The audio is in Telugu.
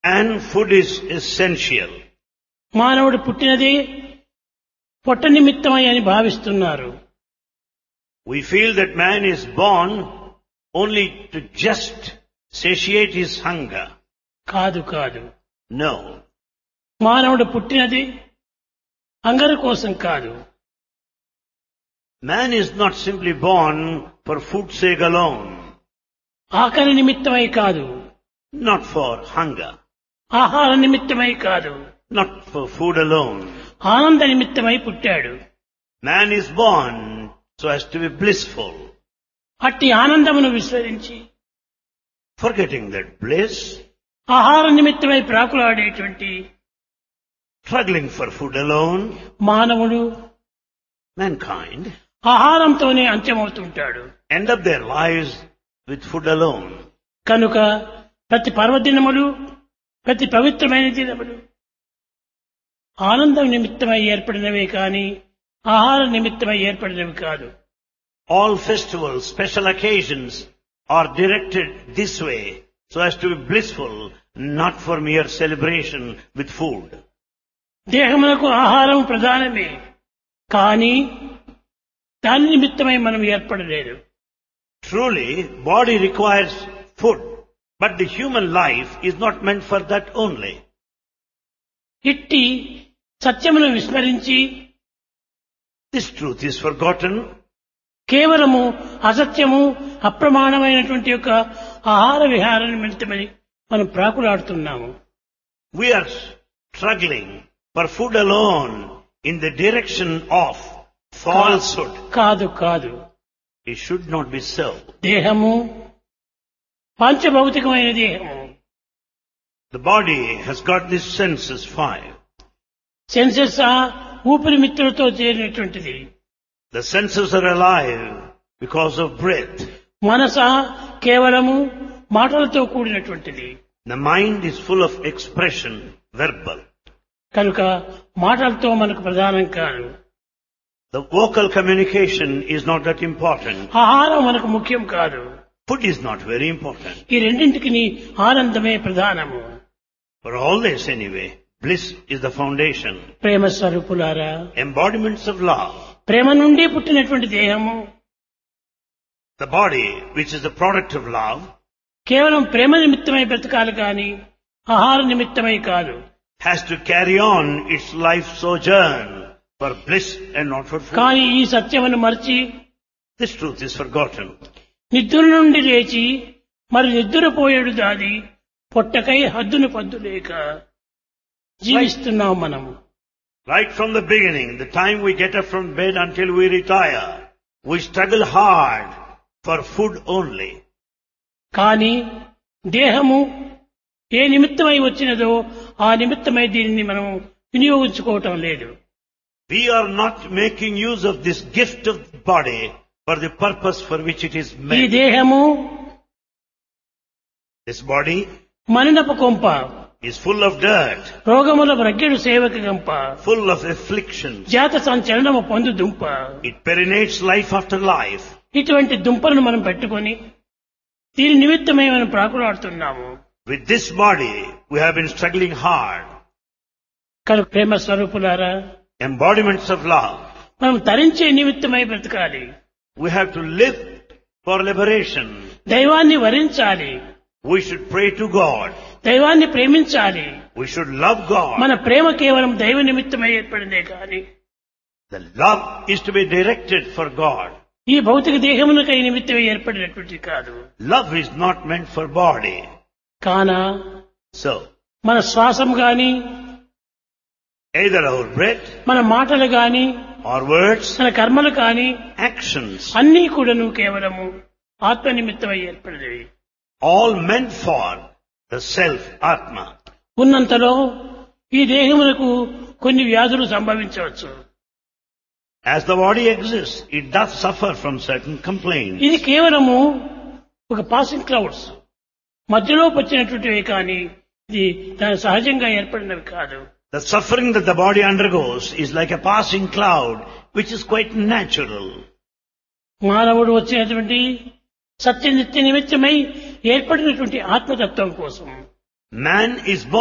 And food is essential. మానవుడు పుట్టినది పొట్ట నిమిత్తమై అని భావిస్తున్నారు We feel that man is born only to just satiate his hunger. కాదు కాదు No. మానవుడు పుట్టినది అంగరు కోసం కాదు Man is not simply born for food's sake alone, ఆకలి నిమిత్తమై కాదు not for hunger, ఆహార నిమిత్తమై కాదు not for food alone. ఆనంద నిమిత్తమై పుట్టాడు Man is born so as to be blissful, అట్టి ఆనందమును విస్మరించి forgetting that bliss, ఆహార నిమిత్తమై ప్రాకులాడేటువంటి struggling for food alone, మానవుడు mankind ఆహారంతోనే అంత్యమవుతుంటాడు end up their lives with food alone. కనుక ప్రతి పర్వదినములు ప్రతి పవిత్రమైన దినములు ఆనందం నిమిత్తమై ఏర్పడినవే కాని ఆహార నిమిత్తమై ఏర్పడినవి కాదు All festivals, special occasions are directed this way so as to be blissful, not for mere celebration with food. దేహమునకు ఆహారం ప్రధానమే కానీ దాని నిమిత్తమై మనం ఏర్పడలేదు Truly, body requires food, but the human life is not meant for that only. ఇట్టి సత్యమును విస్మరించి This truth is forgotten. కేవలము అసత్యము అప్రమాణమైనటువంటి యొక్క ఆహార విహార నిమిత్తమని మనం ప్రాకులాడుతున్నాము We are struggling for food alone in the direction of falsehood. కాదు కాదు It should not be so. దేహము పంచభౌతికమైన దేహము The body has got these senses five. Senses ఆ ఊపిరి మిత్రులతో చేరినటువంటిది The senses are alive because of breath. మనస కేవలము మాటలతో కూడినటువంటిది The mind is full of expression, verbal. కనుక మాటలతో మనకు ప్రధానం కాదు The vocal communication is not that important. ఆహారం మనకు ముఖ్యం కాదు Food is not very important. ఈ రెండింటికి ఆనందమే ప్రధానము For all this anyway, bliss is the foundation. ప్రేమ స్వరూపులారా Embodiments of love. ప్రేమ నుండి పుట్టినటువంటి దేహము The body, which is the product of love, కేవలం ప్రేమ నిమిత్తమై బ్రతకాలి కాని ఆహార నిమిత్తమై కాదు has to carry on its life sojourn for bliss and not for food. కానీ ఈ సత్యమును మర్చి This truth is forgotten. నిద్ర నుండి లేచి మరి నిద్రపోయేడు దాది పొట్టకై హద్దును పద్దు లేక జీవిస్తున్నాం మనము Right from the beginning, the time we get up from bed until we retire, we struggle hard for food only. కానీ దేహము ఏ నిమిత్తమై వచ్చినదో ఆ నిమిత్తమై దీనిని మనం వినియోగించుకోవటం లేదు We are not making use of this gift of the body for the purpose for which it is ఈ made. దేహము This body మనినపు కొంప is full of dirt, రోగముల రగ్గెడు సేవక గంప full of afflictions. జాత సంచలనము పొందు దుంప It perinates life after life. ఇటువంటి దుంపలను మనం పెట్టుకొని దీని నిమిత్తమై మనం ప్రాకులాడుతున్నాము With this body, we have been struggling hard. కనుక ప్రేమ స్వరూపులారా Embodiments of love. మనం తరించే నిమిత్తమై బ్రతకాలి We have to live for liberation. దైవాన్ని వరించాలి We should pray to God. దైవాన్ని ప్రేమించాలి We should love God. మన ప్రేమ కేవలం దైవ నిమిత్తమై ఏర్పడిందే కానీ The love is to be directed for God. ఈ భౌతిక దేహమునకై నిమిత్తమై ఏర్పడినటువంటి కాదు Love is not meant for body. కాన So, మన శ్వాసం గాని either our breath, మన మాటలు గాని our words, మన కర్మలు కాని actions, అన్నీ కూడాను కేవలము ఆత్మ నిమిత్తమై ఏర్పడినవి all meant for the self, Atma. ఉన్నంతలో ఈ దేహమునకు కొన్ని వ్యాధులు సంభవించవచ్చు As the body exists, it does suffer from certain complaints. ఇది కేవలము ఒక పాసింగ్ క్లౌడ్స్ మధ్యలో వచ్చినటువంటివి కానీ ఇది దాని సహజంగా ఏర్పడినవి కాదు The suffering that the body undergoes is like a passing cloud, which is quite natural. మానవుడు వచ్చినటువంటి సత్య నిత్య నిమిత్తమై ఏర్పడినటువంటి ఆత్మతత్వం కోసం Man is born